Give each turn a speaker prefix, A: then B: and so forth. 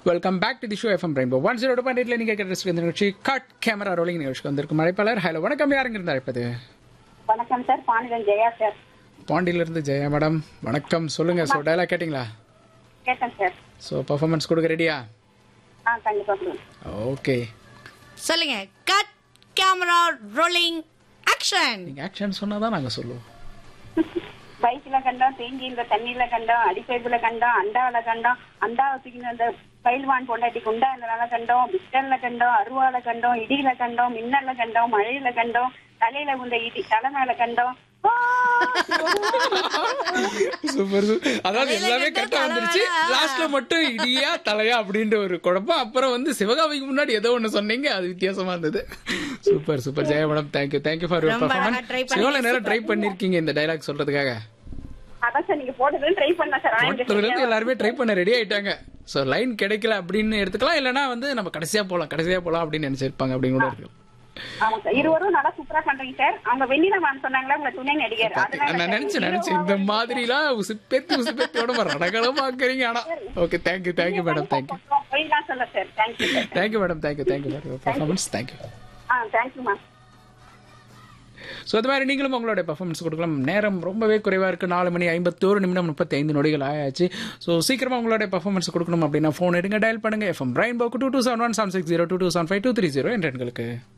A: Welcome back to the show FM Rainbow one zero two point நீங்கள் கேட்குற இந்த நிகழ்ச்சி கட் கேமரா ரோலிங் நிகழ்ச்சிக்கு வந்திருக்கும் அழைப்பாளர் ஹலோ வணக்கம் யாருங்க இருந்தா இருப்பது
B: வணக்கம் சார் பாண்டியன் ஜெயா சார்
A: பாண்டியிலிருந்து ஜெயா மேடம் வணக்கம் சொல்லுங்க ஸோ டைலாக் கேட்டிங்களா
B: கேட்டேன் சார்
A: ஸோ பர்ஃபார்மன்ஸ் கொடுக்க ரெடியா
B: ஆ கண்டிப்பா கொடுங்க
A: ஓகே
C: சொல்லுங்க கட் கேமரா ரோலிங் ஆக்ஷன்
A: நீங்கள் ஆக்ஷன் சொன்னால் தான் நாங்கள் சொல்லுவோம்
B: பைக்ல கண்டோம் தேங்கியில தண்ணியில கண்டோம் அடிப்பைப்புல கண்டோம் அண்டாவில கண்டோம் அண்டாவை தூக்கி அந்த பயில்வான் பொண்டாட்டி குண்டா இருந்தனால கண்டோம் பிஸ்டல்ல கண்டோம் அருவால கண்டோம் இடியில கண்டோம் மின்னல்ல கண்டோம் மழையில கண்டோம் தலையில குந்த இடி தலை மேல கண்டோம் ஆ!
A: சூப்பர் அதாவது
C: தலையில
A: எல்லாமே
C: கண்டா
A: கரெக்டாக
C: தலை
A: வந்துருச்சு
C: மேல, ஆ.
A: லாஸ்ட்ல மட்டும் இடியா தலையா அப்படின்ற ஒரு குழப்பம் அப்புறம் வந்து சிவகாமிக்கு முன்னாடி ஏதோ ஒன்று சொன்னீங்க அது வித்தியாசமா இருந்தது super super Jaya madam thank you thank you for your
C: ரொம்ப அழகா try
A: பர்ஃபார்மன்ஸ் எவ்வளோ நேரம் ட்ரை பண்ணிருக்கீங்க இந்த டைலாக் சொல்றதுக்காக
B: அதான் சார் நீங்க போட்டதுன்னு ட்ரை பண்ண சார் ஆனா எனக்கு
A: மொத்தத்துல இருந்து எல்லாருமே ட்ரை பண்ண ரெடி ஆயிட்டாங்க ஸோ லைன் கிடைக்கல அப்படின்னு எடுத்துக்கலாம் இல்லைன்னா வந்து நம்ம கடைசியா போலாம் கடைசியா போலாம் அப்படின்னு நினைச்சிருப்பாங்க அப்படின்னு கூட இருக்கு
B: ஆமா சார் இருவரும் நல்லா சூப்பரா பண்றீங்க சார் அவங்க வெண்ணில மேம் சொன்னாங்களா உங்களை துணை நடிகர் அதனால
A: நான் நினைச்சேன் நினைச்சேன் இந்த மாதிரிலாம் உசுப்பேத்தி உசுப்பேத்தியோட ரணகலம் பாக்குறீங்க ஆனா okay thank you thank you madam thank you
B: போய் தான் சொல்ல sir thank you sir
A: thank you madam thank you thank you for your performance thank you
B: ah thank you ma'am
A: so அது மாதிரி நீங்களும் உங்களுடைய பர்ஃபார்மன்ஸ் கொடுக்கலாம் நேரம் ரொம்பவே குறைவாக இருக்குது நாலு மணி ஐம்பத்தோரு நிமிடம் முப்பத்தி ஐந்து நொடிகள் ஆயாச்சு ஸோ சீக்கிரமாக உங்களுடைய பர்ஃபார்மன்ஸ் கொடுக்கணும் அப்படின்னா ஃபோன் எடுங்க டயல் பண்ணுங்க எஃப்எம் பிரைன் போக்கு two two seven one seven six zero two two seven five two three zero என்ற எண்களுக்கு